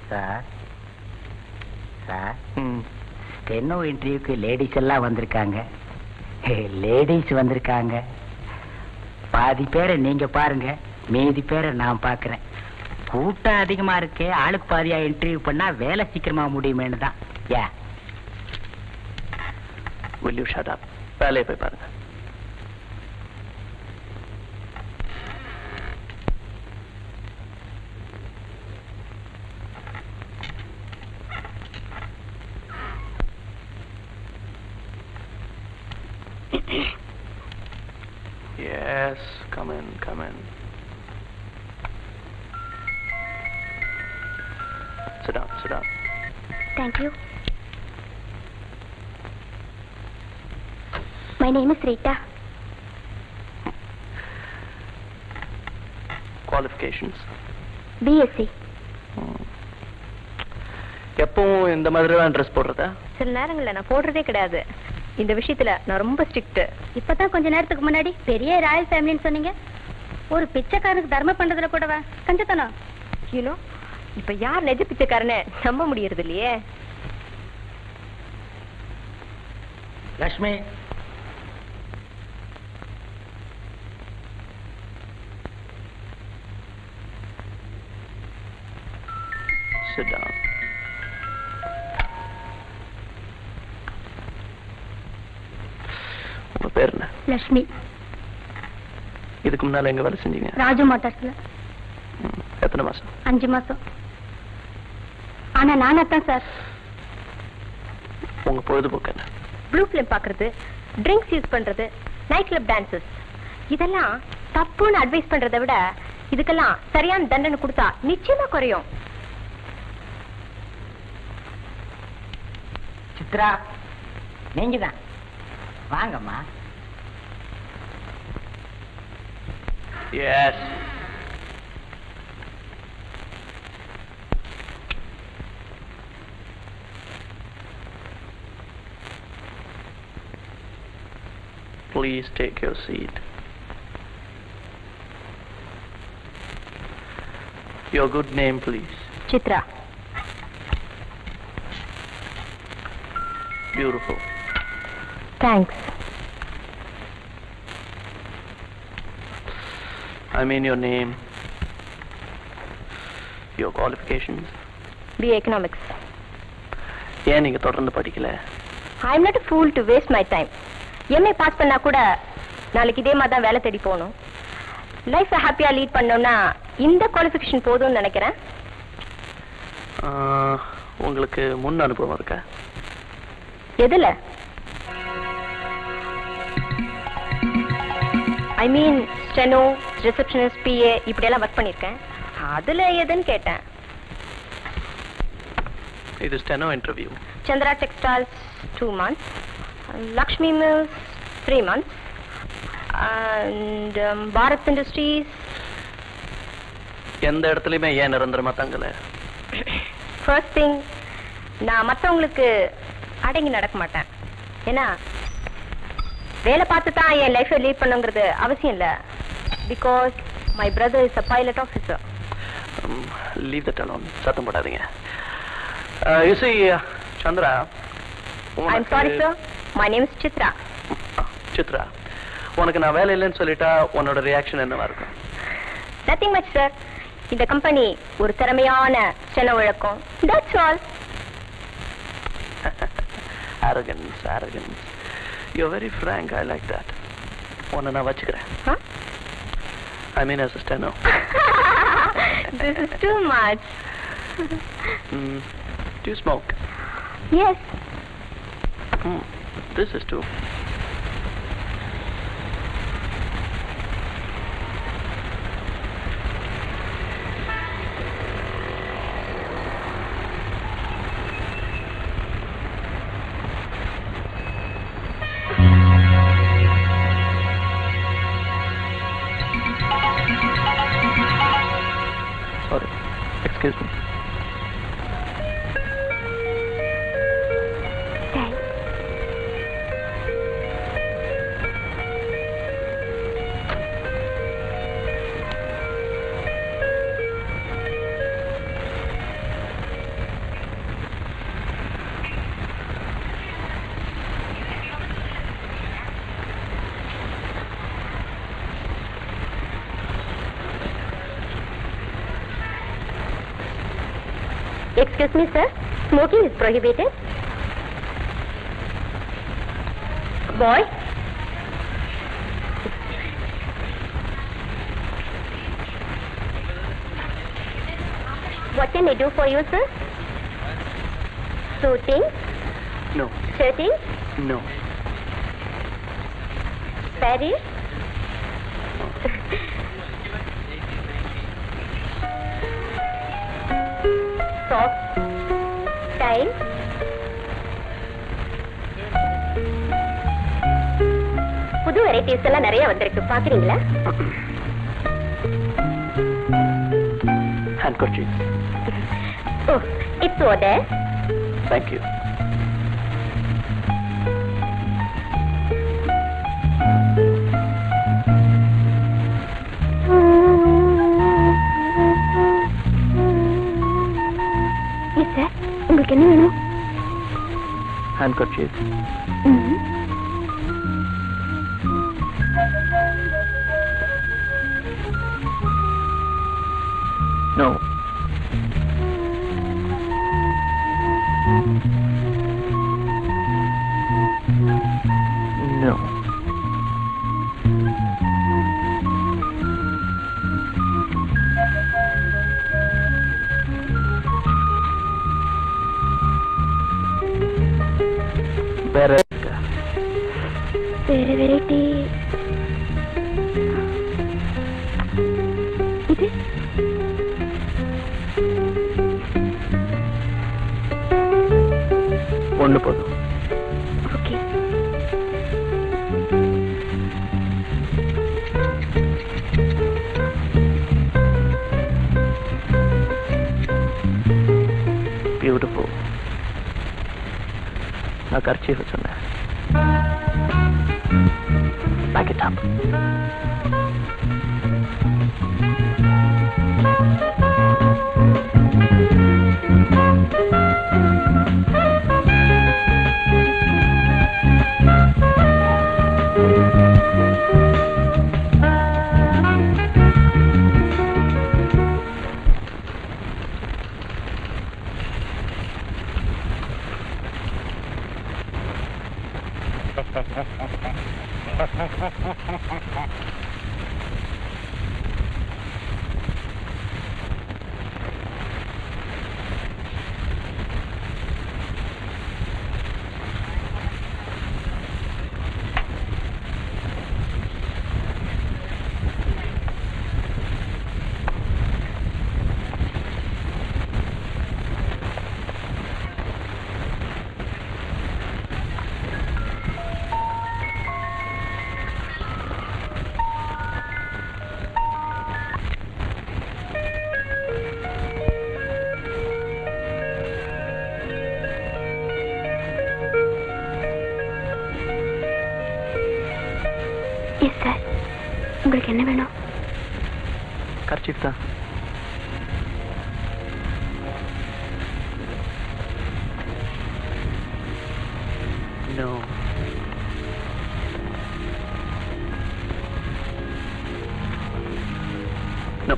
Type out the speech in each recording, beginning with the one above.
Sir sir ம் steno இன்டர்வியூக்கு ladies எல்லாம் வந்திருக்காங்க லேடிஸ் வந்திருக்காங்க பாதி பேரை நீங்க பாருங்க மீதி பேரை நான் பார்க்கறேன் கூட்டம் அதிகமா இருக்கே ஆளுக்கு பாதியா இன்டர்வியூ பண்ணா வேலை சீக்கிரமா முடியுமேனு தான் ஏ will you shut up வேலையை போய் பாருங்க yes come in come in sit down sit down Thank you. My name is Rita. qualifications BSc. ம். எப்பவும் இந்த மாதிரி தான் ட்ரெஸ் போடுறதா சில நேரங்கள்ல நான் போடுறதே கிடையாது இந்த விஷயத்துல நான் ரொம்ப ஸ்ட்ரிக்ட் இப்பதான் கொஞ்ச நேரத்துக்கு முன்னாடி பெரிய ராயல் ஃபேமிலின்னு சொன்னீங்க ஒரு பிச்சைக்காரனுக்கு தர்மம் பண்றதுல கூடவா கஞ்சத்தனம் யூனோ இப்ப யார் நெஜ பிச்சைக்காரன்னு நம்ப முடியறது இல்லையே லக்ஷ்மி sit down உங்க பேர் என்ன லட்சுமி இதுக்கு முன்னால எங்க வேலை செஞ்சீங்க ராஜு மோட்டார்ஸ்ல ம். எத்தனை மாசம் அஞ்சு மாசம் ஆனா நானா தான் சார் உங்க பொழுதுபோக்கு என்ன ப்ளூ ஃபிலிம் பாக்குறது ட்ரிங்க்ஸ் யூஸ் பண்றது நைட் கிளப் டான்சஸ் இதெல்லாம் தப்புன்னு அட்வைஸ் பண்றதை விட இதுக்கெல்லாம் சரியான தண்டனை கொடுத்தா நிச்சயமா குறையும் சித்ரா நீங்க தான் வாங்கம்மா yes Please take your seat. Your good name, please. Chitra Beautiful. Thanks I mean your name, your qualifications. B economics ஏன் நீங்க தொடர்ந்து படிக்கல I am not fool to waste my time MA pass பண்ணா கூட நாளைக்கு இதே மாதிரி தான் வேலை தேடி போகணும் லைஃப்பை ஹாப்பியாக லீட் பண்ணோம்னா இந்த குவாலிஃபிகேஷன் போதும்னு நினைக்கிறேன் ஆஹ், உங்களுக்கு முன் அனுபவம் இருக்கா எதுல I mean steno receptionist PA இப்படியெல்லாம் ஒர்க் பண்ணியிருக்கேன் அதுல எதுன்னு கேட்டேன் இது steno interview Chandra textiles two months Lakshmi mills three months and Bharat industries எந்த இடத்துலயுமே ஏன் நிரந்தரமா தங்கல ஃபர்ஸ்ட் திங் நான் மற்றவங்களுக்கு அடங்கி நடக்க மாட்டேன் ஏன்னா வேலை பார்த்து தான் என் லைஃப்பை லீட் பண்ணுங்கிறது அவசியம் இல்லை because my brother is a pilot officer leave that alone சத்தம் போடாதீங்க you see Chandra I am sorry sir my name is Chitra Chitra உனக்கு நான் வேலை இல்லைன்னு சொல்லிட்டா உன்னோட ரியாக்ஷன் என்னவா இருக்கும் நத்திங் மச் சார் இந்த கம்பெனி ஒரு திறமையான சென வழக்கம் that's all arrogance arrogance you're very frank i like that உன்னை நான் வச்சுக்கிறேன் I mean as a steno this is too much mm, do you smoke yes mm, this is too sorry excuse me excuse me sir smoking is prohibited boy What can I do for you, sir? Suiting, No, shirting, no. Paris. Soft, style. புது varieties எல்லாம் நிறைய வந்திருக்கு பாக்குறீங்களா Handkerchief. Oh it's order Thank you. Yes sir உங்களுக்கு என்ன வேணும் Handkerchief. No. No. வேற இருக்கா? வேற வெரைட்டி இது ஒண்ணு போதும் ஓகே பியூட்டிஃபுல் நான் கர்ச்சீஃப் சொன்னேன் pack it up yes sir உங்களுக்கு என்ன வேணும் கர்ச்சீஃப் தான் No. No.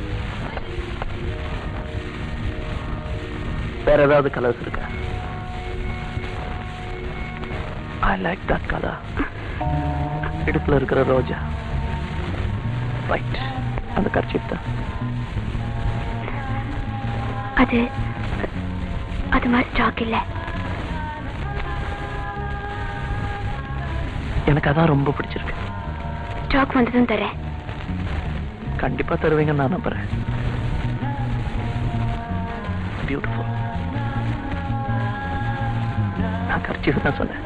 வேற ஏதாவது கலர்ஸ் இருக்கா ஐ லைக் தட் கலர் இடுப்புல இருக்கிற ரோஜா ரைட் அந்த கர்ச்சீஃப் தான் அது அது மாதிரி ஸ்டாக் இல்லை எனக்கு அதான் ரொம்ப பிடிச்சிருக்கு ஸ்டாக் வந்ததும் தரேன் கண்டிப்பா தருவீங்கன்னு நான் நம்புறேன் பியூட்டிஃபுல் நான் கர்ச்சீஃப் தான் சொன்னேன்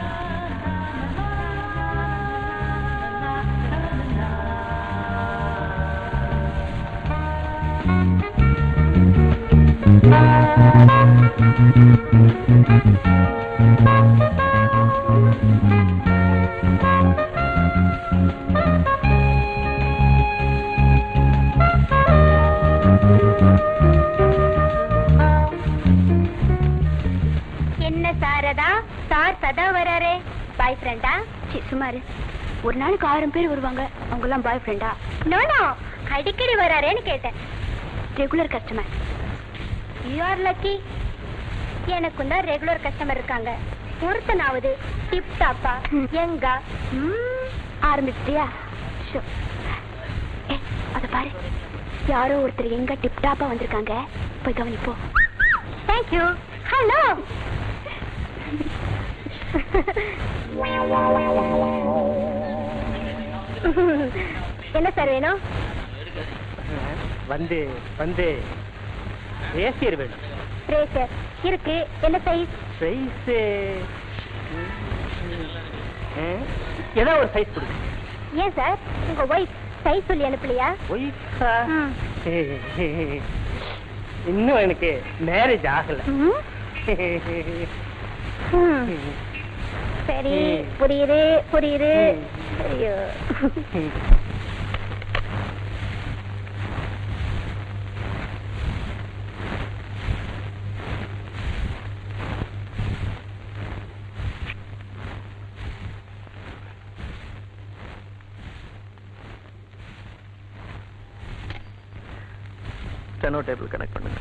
என்ன சாரதா சார் சதா வராரே பாய் ஃப்ரெண்டா சி சுமாரு ஒரு நாளைக்கு ஆயிரம் பேர் வருவாங்க அவங்க எல்லாம் பாய் ஃப்ரெண்டா நோ நோ அடிக்கடி வராரேன்னு கேட்டேன் regular customer you are lucky எனக்கும் தான் ரெகுலர் கஸ்டமர் இருக்காங்க ஒருத்தனாவது டிப் டாப்பா எங்கா ம், ஆரம்பிச்சிட்டியா ஷோ. ஏ அத பாரு யாரோ ஒருத்தர் எங்க டிப் டாப்பா வந்திருக்காங்க போய் கவனிப்போம் தேங்க்யூ ஹலோ என்ன சார் வேணும் வந்து வந்து ஏசியர் வேணும் ரேசர் இருக்கு என்ன சைஸ் சைஸ் ஏதோ ஒரு சைஸ் கொடுங்க ஏன் சார் உங்க ஒய்ஃப் சைஸ் சொல்லி அனுப்பலையா ஒய்ஃபா ம். இன்னும் எனக்கு மேரேஜ் ஆகல ம். ம். சரி ம். புரியுது புரியுது ம். ஐயோ ஸ்டெனோ டேபிள் கனெக்ட் பண்ணுங்க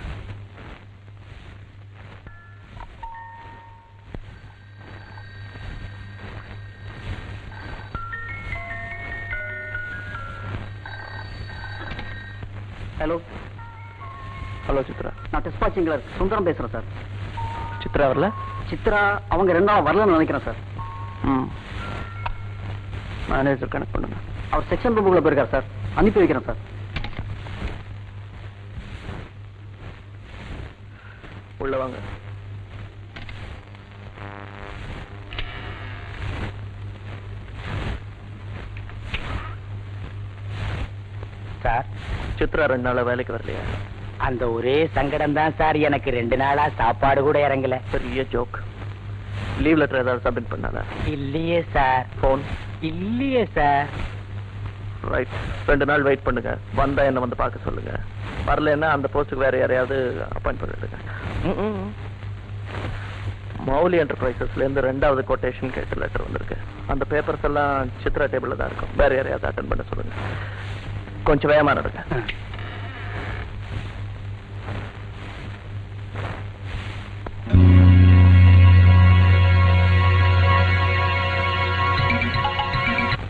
ஹலோ ஹலோ சித்ரா நான் டிஸ்பாச்சிங்களர் சுந்தரம் பேசுறேன் சார் சித்ரா வரல சித்ரா அவங்க ரெண்டு நாள் வரலன்னு நினைக்கிறேன் சார் ம் மேனேஜர் கனெக்ட் பண்ணுங்க அவர் செக்ஷன் ரூமுக்குள்ள போயிருக்கார் சார் அனுப்பி வைக்கிறேன் சார் உள்ள வாங்க சார் சித்ரா ரெண்டு நாளா வேலைக்கு வரலையா அந்த ஒரே சங்கடம் தான் சார் எனக்கு ரெண்டு நாளா சாப்பாடு கூட இறங்கல பெரிய ஜோக் லீவ் லெட்டர் ஏதாவது சப்மிட் பண்ணாதா இல்லையே சார் ஃபோன் இல்லையே சார் ரைட் ரெண்டு நாள் வெயிட் பண்ணுங்க வந்தா என்ன வந்து பார்க்க சொல்லுங்க வரலன்னா அந்த போஸ்ட்டுக்கு வேற யாரையாவது அப்பாயிண்ட் பண்ணிடுங்க ம், ம், ம். மௌலி என்டர்பிரைசஸ்ல இருந்து ரெண்டாவது கொட்டேஷன் கேட்ட லெட்டர் வந்திருக்கு அந்த பேப்பர்ஸ் எல்லாம் சித்ரா டேபிள்ல தான் இருக்கும் வேற யாரையாவது அட்டன் பண்ண சொல்லுங்க கொஞ்சம் வேகமா நடங்க